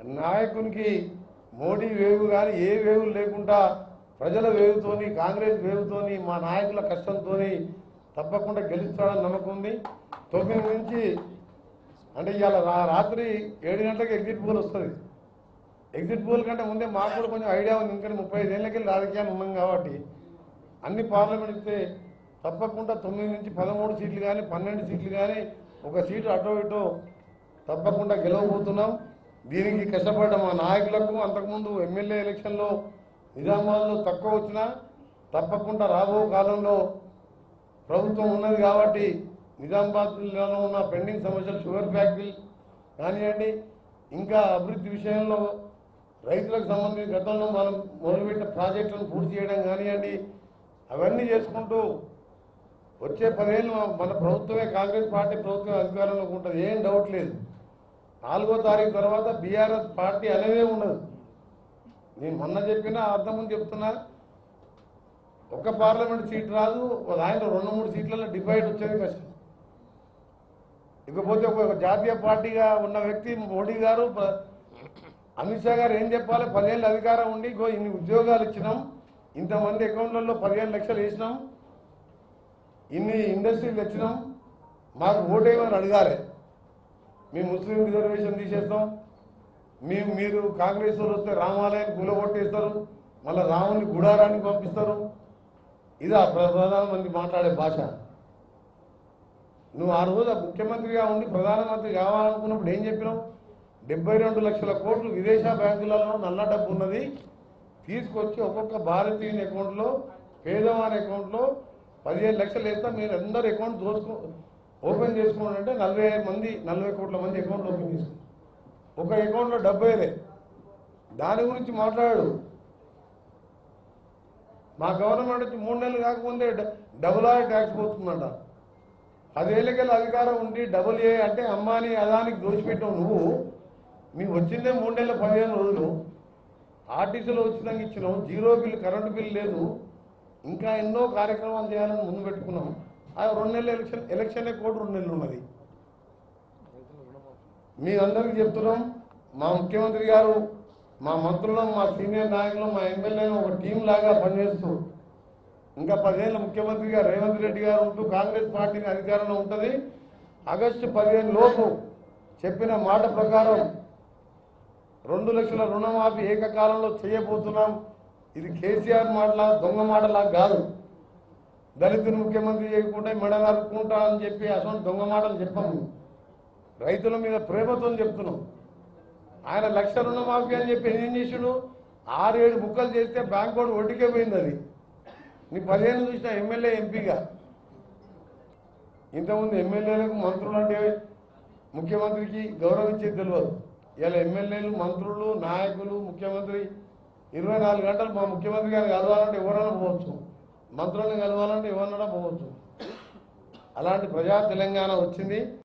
నాయకునికి మోడీ వేవు కానీ ఏ వేవు లేకుండా ప్రజల వేవుతోని కాంగ్రెస్ వేవుతోని మా నాయకుల కష్టంతోని తప్పకుండా గెలుస్తాడని నమ్మకం ఉంది తొమ్మిది నుంచి అంటే ఇవాళ రా- రాత్రి ఏడు గంటలకు ఎగ్జిట్ పోల్ వస్తుంది ఎగ్జిట్ పోల్ కంటే ముందే మాకు కూడా కొంచెం ఐడియా ఉంది ఎందుకంటే ముప్పై ఐదేళ్ళకి రాజకీయాలు ఉన్నాం కాబట్టి అన్ని పార్లమెంట్ ఇస్తే తప్పకుండా తొమ్మిది నుంచి పదమూడు సీట్లు కానీ పన్నెండు సీట్లు కానీ ఒక సీటు అటో ఇటో తప్పకుండా గెలవబోతున్నాం దీనికి కష్టపడ్డ మా నాయకులకు అంతకుముందు ఎమ్మెల్యే ఎలక్షన్లో నిజామాబాద్లో తక్కువ వచ్చినా తప్పకుండా రాబో కాలంలో ప్రభుత్వం ఉన్నది కాబట్టి నిజామాబాద్లో ఉన్న పెండింగ్ సమస్యలు షుగర్ ఫ్యాక్టరీ కానివ్వండి ఇంకా అభివృద్ధి విషయంలో రైతులకు సంబంధించి గతంలో మనం మొదలుపెట్టిన ప్రాజెక్టులను పూర్తి చేయడం కానివ్వండి అవన్నీ చేసుకుంటూ వచ్చే పదేళ్ళు మన ప్రభుత్వమే కాంగ్రెస్ పార్టీ ప్రభుత్వం అధికారంలోకి ఉంటుంది ఏం డౌట్ లేదు నాలుగో తారీఖు తర్వాత బీఆర్ఎస్ పార్టీ అనేదే ఉండదు నేను మొన్న చెప్పినా అర్థం ముందు చెప్తున్నా ఒక పార్లమెంట్ సీట్ రాదు ఒక ఆయన రెండు మూడు సీట్లలో డివైడ్ వచ్చేది కష్టం ఇకపోతే ఒక జాతీయ పార్టీగా ఉన్న వ్యక్తి మోడీ గారు ప్ర- అమిత్ షా గారు ఏం చెప్పాలి పదిహేళ్ళు అధికారం ఉండి ఇగో ఇన్ని ఉద్యోగాలు ఇచ్చినాం ఇంతమంది అకౌంట్లలో పదిహేను లక్షలు వేసినాం ఇన్ని ఇండస్ట్రీలు తెచ్చినాం మాకు ఓటేయమని అడగాలి మేము ముస్లిం రిజర్వేషన్ తీసేస్తాం మేము మీరు కాంగ్రెస్ వాళ్ళు వస్తే రామాలయాన్ని కూలగొట్టేస్తారు మళ్ళీ రాముని గుడారానికి పంపిస్తారు ఇదా ప్ర- ప్రధానమంత్రి మాట్లాడే భాష నువ్వు ఆ రోజు ఆ ముఖ్యమంత్రిగా ఉండి ప్రధానమంత్రి కావాలనుకున్నప్పుడు ఏం చెప్పినావు డెబ్బై రెండు లక్షల కోట్లు విదేశీ బ్యాంకులలో నల్ల డబ్బు ఉన్నది తీసుకొచ్చి ఒక్కొక్క భారతీయుని అకౌంట్లో పేదవారి అకౌంట్లో పదిహేను లక్షలు వేస్తా మీరు అందరు అకౌంట్ దోసుకో ఓపెన్ చేసుకోండి అంటే నలభై ఐదు మంది నలభై కోట్ల మంది అకౌంట్ ఓపెన్ చేసుకో ఒక అకౌంట్లో డెబ్బైలే దాని గురించి మాట్లాడు మా గవర్నమెంట్ వచ్చి మూడు నెలలు కాకముందే డ- డబుల్ ఆర్ ట్యాక్స్ పోతుందంట పదేళ్ళకెళ్ళి అధికారం ఉండి డబుల్ ఏ అంటే అమ్మాని అదానికి దోచిపెట్టావు నువ్వు మీకు వచ్చిందే మూడు నెలల పదిహేను రోజులు ఆర్టీసీలో వచ్చినాక ఇచ్చినాం జీరో బిల్ కరెంటు బిల్ లేదు ఇంకా ఎన్నో కార్యక్రమాలు చేయాలని ముందు పెట్టుకున్నాం ఆ రెండు నెలల ఎలక్షన్ ఎలక్షనే కోడ్ రెండు నెలలు ఉన్నది మీ అందరికీ చెప్తున్నాం మా ముఖ్యమంత్రి గారు మా మంత్రులం మా సీనియర్ నాయకులు మా ఎమ్మెల్యేలు ఒక టీం లాగా పనిచేస్తూ ఇంకా పదిహేను ముఖ్యమంత్రిగా రేవంత్ రెడ్డి గారు ఉంటూ కాంగ్రెస్ పార్టీని అధికారంలో ఉంటుంది ఆగస్టు పదిహేను లోపు చెప్పిన మాట ప్రకారం రెండు లక్షల రుణమాఫీ ఏకకాలంలో చేయబోతున్నాం ఇది కేసీఆర్ మాటలా దొంగ మాటలా కాదు దళితుని ముఖ్యమంత్రి చేయకుండా మెడ నరుక్కుంటా అని చెప్పి అసలు దొంగ మాటలు చెప్పాము రైతుల మీద ప్రేమతో చెప్తున్నాం ఆయన లక్ష రుణమాఫీ అని చెప్పి ఏం చేసిండు ఆరు ఏడు బుక్కలు చేస్తే బ్యాంక్ కూడా ఒడ్డుకే పోయింది అది నీ పదిహేను చూసిన ఎమ్మెల్యే ఎంపీగా ఇంతకుముందు ఎమ్మెల్యేలకు మంత్రులు అంటే ముఖ్యమంత్రికి గౌరవించేది తెలియదు ఇలా ఎమ్మెల్యేలు మంత్రులు నాయకులు ముఖ్యమంత్రి ఇరవై నాలుగు గంటలు మా ముఖ్యమంత్రి గారిని కలవాలంటే ఎవరైనా పోవచ్చు మంత్రులను కలవాలంటే ఎవరన్నా పోవచ్చు అలాంటి ప్రజా తెలంగాణ వచ్చింది